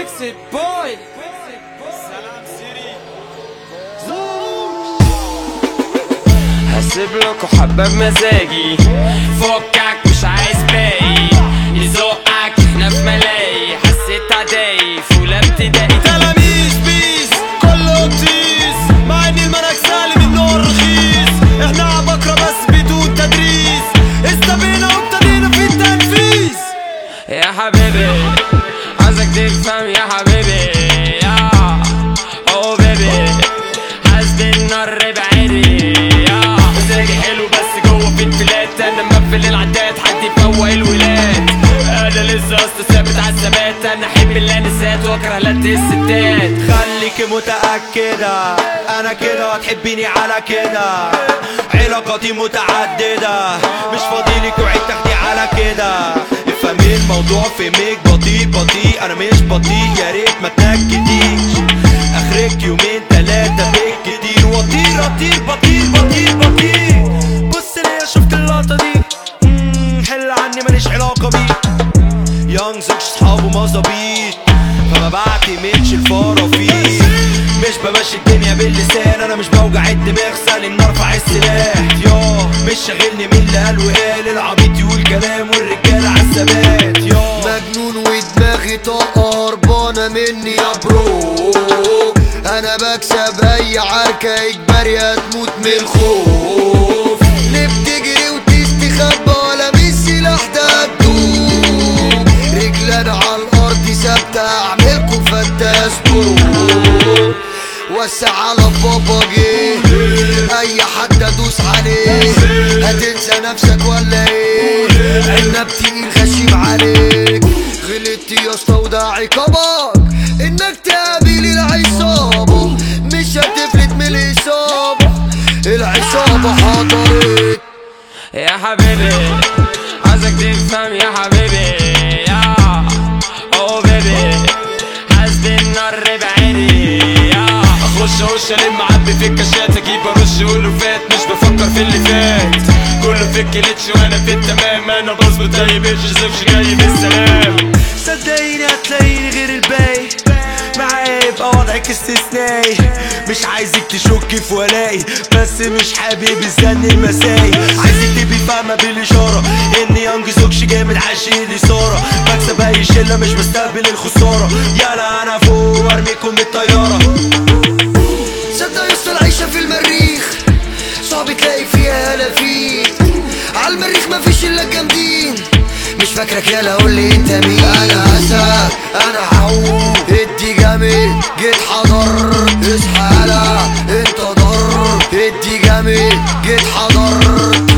بيكسي بوي سلام سيري هسيب لكوا حبة بمزاجي فكك مش عايز باقي يزقك احنا في ملاهي حسيت عداي في اولى ابتدائي تلاميذ بيس كله بتيس مع ان المنهج سالم النور رخيص احنا عبقرة بس بدون تدريس استبينا وابتدينا في التنفيذ يا حبيبي عايزك تفهم يا حبيبي يا او بيبي حاسب النار بعيدي يا مزاجي حلو بس جوه في انفلات انا مقفل العداد حد يفوق الولاد انا لسه اصلا ثابت على الثبات انا احب اللانسات واكره لد الستات خليك متأكدة أنا كده هتحبيني على كده علاقاتي متعددة مش فاضيلك وعيد تاخدي على كده افهمي الموضوع فهمك بطيء بطيء أنا مش بطيء يا ريت ما تنكديش آخرك يومين تلاتة بالكتير وطير أطير بطير بطير بطير بص ليا شفت اللقطة دي مم، حل عني ماليش علاقة بيه يونج زوج صحابه مظابيط فما بعتمدش الفرافيل مش بمشي الدنيا باللسان انا مش بوجع الدماغ سالم ارفع السلاح يا مش شاغلني مين اللي قال وقال العبيط يقول كلام والرجاله عالثبات يا مجنون ودماغي طاقة هربانة مني يا برو انا بكسب اي عركة اجباري هتموت من الخوف ليه بتجري وتستخبى ولا مش سلاح ده هتدوب رجلنا على الارض ثابتة اعملكوا فتاس برو وسع على بابا جه اي حد ادوس عليه هتنسى نفسك ولا ايه عنب تقيل غشيم عليك غلطت يا اسطى وده عقابك انك تقابل العصابة مش هتفلت من الاصابة العصابة حضرت يا حبيبي عايزك تفهم يا حبيبي يا او بيبي حاسب النار بعيدي يا اخش اخش الم عبي في الكاشات اجيب ارش والوفات مش بفكر في اللي فات كله في الكليتش وانا في التمام انا بظبط اي بيتش زفش جاي بالسلام صدقيني هتلاقيني غير الباقي معايا يبقى وضعك استثنائي مش عايزك تشك في ولائي بس مش حابب الزن المسائي عايزك تبقي فاهمة بالإشارة إن يانج زوجش جامد عاشق الإثارة بكسب أي شلة مش بستقبل الخسارة يلا أنا فوق وأرميكم من الطيارة صدق يا اسطى العيشة في المريخ صعب تلاقي فيها هلافيت على المريخ مفيش الا الجامدين مش فاكرك يالا قول لي انت مين انا اسد انا عو ادي جامد جيت حضر اصحى يالا انت ضر ادي جامد جيت حضر